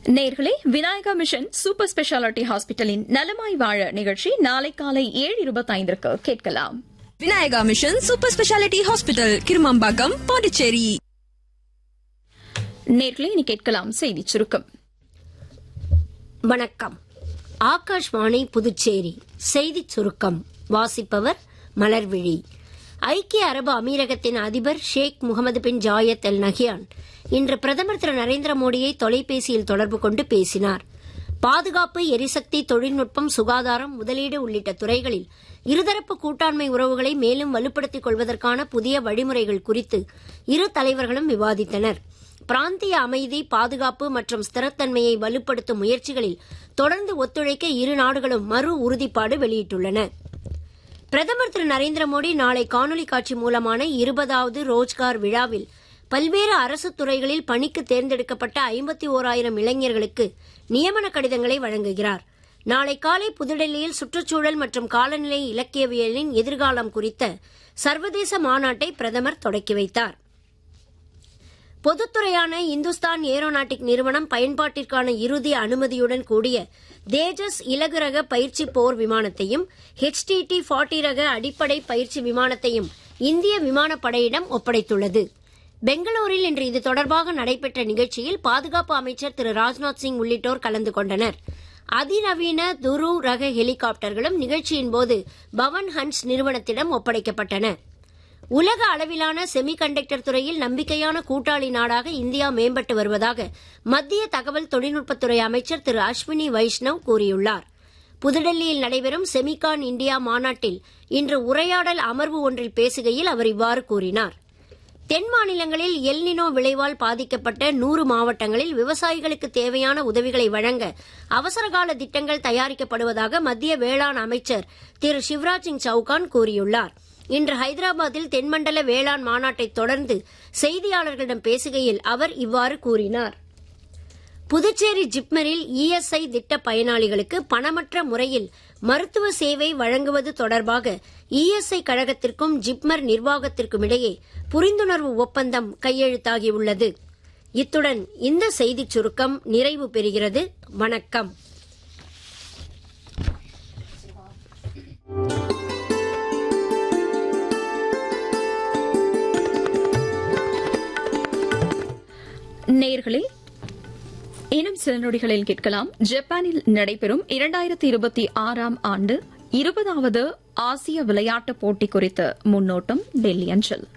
நேர்களே Vinayaka mission super speciality ஹாஸ்பிட்டலின் நலமாய் வாழ நிகழ்ச்சி நாளை காலை ஏழு இருபத்தைந்திற்கு கேட்கலாம் Vinayaka mission super speciality hospital Kirumampakkam Pondicherry நேர்களே இனி கேட்கலாம் செய்தி சுருக்கம் வணக்கம் ஆகாஷ்வாணி புதுச்சேரி செய்திச் சுருக்கம் வாசிப்பவர் மலர்விழி ஐக்கிய அரபு அமீரகத்தின் அதிபர் Sheikh Mohamed bin Zayed Al Nahyan இன்று பிரதமர் திரு நரேந்திர மோடியை தொலைபேசியில் தொடர்பு கொண்டு பேசினார் பாதுகாப்பு எரிசக்தி தொழில்நுட்பம் சுகாதாரம் முதலீடு உள்ளிட்ட துறைகளில் இருதரப்பு கூட்டாண்மை உறவுகளை மேலும் வலுப்படுத்திக் கொள்வதற்கான புதிய வழிமுறைகள் குறித்து இரு தலைவர்களும் விவாதித்தனர் பிராந்திய அமைதி பாதுகாப்பு மற்றும் ஸ்திரத்தன்மையை வலுப்படுத்தும் முயற்சிகளில் தொடர்ந்து ஒத்துழைக்க இரு நாடுகளும் மறு உறுதிப்பாடு வெளியிட்டுள்ளன பிரதமர் திரு நரேந்திர மோடி நாளை காணொலி காட்சி மூலமான இருபதாவது ரோஜ்கார் விழாவில் பல்வேறு அரசு துறைகளில் பணிக்கு தேர்ந்தெடுக்கப்பட்ட ஐம்பத்தி ஓராயிரம் இளைஞர்களுக்கு நியமன கடிதங்களை வழங்குகிறார் நாளை காலை புதுடெல்லியில் சுற்றுச்சூழல் மற்றும் காலநிலை இலக்கியவியலின் எதிர்காலம் குறித்த சர்வதேச மாநாட்டை பிரதமர் தொடக்கி வைத்தார் பொதுத்துறையான இந்துஸ்தான் ஏரோநாட்டிக் நிறுவனம் பயன்பாட்டிற்கான இறுதி அனுமதியுடன் கூடிய தேஜஸ் இலகு ரக பயிற்சி போர் விமானத்தையும் ஹெச்டிடி ஃபார்ட்டி ரக அடிப்படை பயிற்சி விமானத்தையும் இந்திய விமானப்படையிடம் ஒப்படைத்துள்ளது பெங்களூரில் இன்று இது தொடர்பாக நடைபெற்ற நிகழ்ச்சியில் பாதுகாப்பு அமைச்சர் திரு ராஜ்நாத் சிங் உள்ளிட்டோர் கலந்து கொண்டனர் அதிநவீன துரு ரக ஹெலிகாப்டர்களும் நிகழ்ச்சியின் போது பவன் ஹன்ஸ் நிறுவனத்திடம் ஒப்படைக்கப்பட்டன உலக அளவிலான செமிகண்டக்டர் துறையில் நம்பிக்கையான கூட்டாளி நாடாக இந்தியா மேம்பட்டு வருவதாக மத்திய தகவல் தொழில்நுட்பத்துறை அமைச்சர் திரு அஸ்வினி வைஷ்ணவ் கூறியுள்ளார் புதுடெல்லியில் நடைபெறும் செமிகான் இந்தியா மாநாட்டில் இன்று உரையாடல் அமர்வு ஒன்றில் பேசுகையில் அவர் இவ்வாறு கூறினார் தென் மாநிலங்களில் எல்னினோ விளைவால் பாதிக்கப்பட்ட நூறு மாவட்டங்களில் விவசாயிகளுக்கு தேவையான உதவிகளை வழங்க அவசரகால திட்டங்கள் தயாரிக்கப்படுவதாக மத்திய வேளாண் அமைச்சர் திரு சிவராஜ் சிங் சவுகான் கூறியுள்ளார் இன்று ஹைதராபாத்தில் தென்மண்டல வேளாண் மாநாட்டைத் தொடர்ந்து செய்தியாளர்களிடம் பேசுகையில் அவர் இவ்வாறு கூறினார் புதுச்சேரி ஜிப்மரில் இஎஸ்ஐ திட்ட பயனாளிகளுக்கு பணமற்ற முறையில் மருத்துவ சேவை வழங்குவது தொடர்பாக இஎஸ்ஐ கழகத்திற்கும் ஜிப்மர் நிர்வாகத்திற்கும் இடையே புரிந்துணர்வு ஒப்பந்தம் கையெழுத்தாகியுள்ளது இத்துடன் இந்த செய்திச் சுருக்கம் நிறைவு பெறுகிறது வணக்கம் நேர்களே இன்னும் சில நொடிகளில் கேட்கலாம் ஜப்பானில் நடைபெறும் இரண்டாயிரத்தி இருபத்தி ஆறாம் ஆண்டு இருபதாவது ஆசிய விளையாட்டுப் போட்டி குறித்த முன்னோட்டம் டெல்லி அஞ்சல்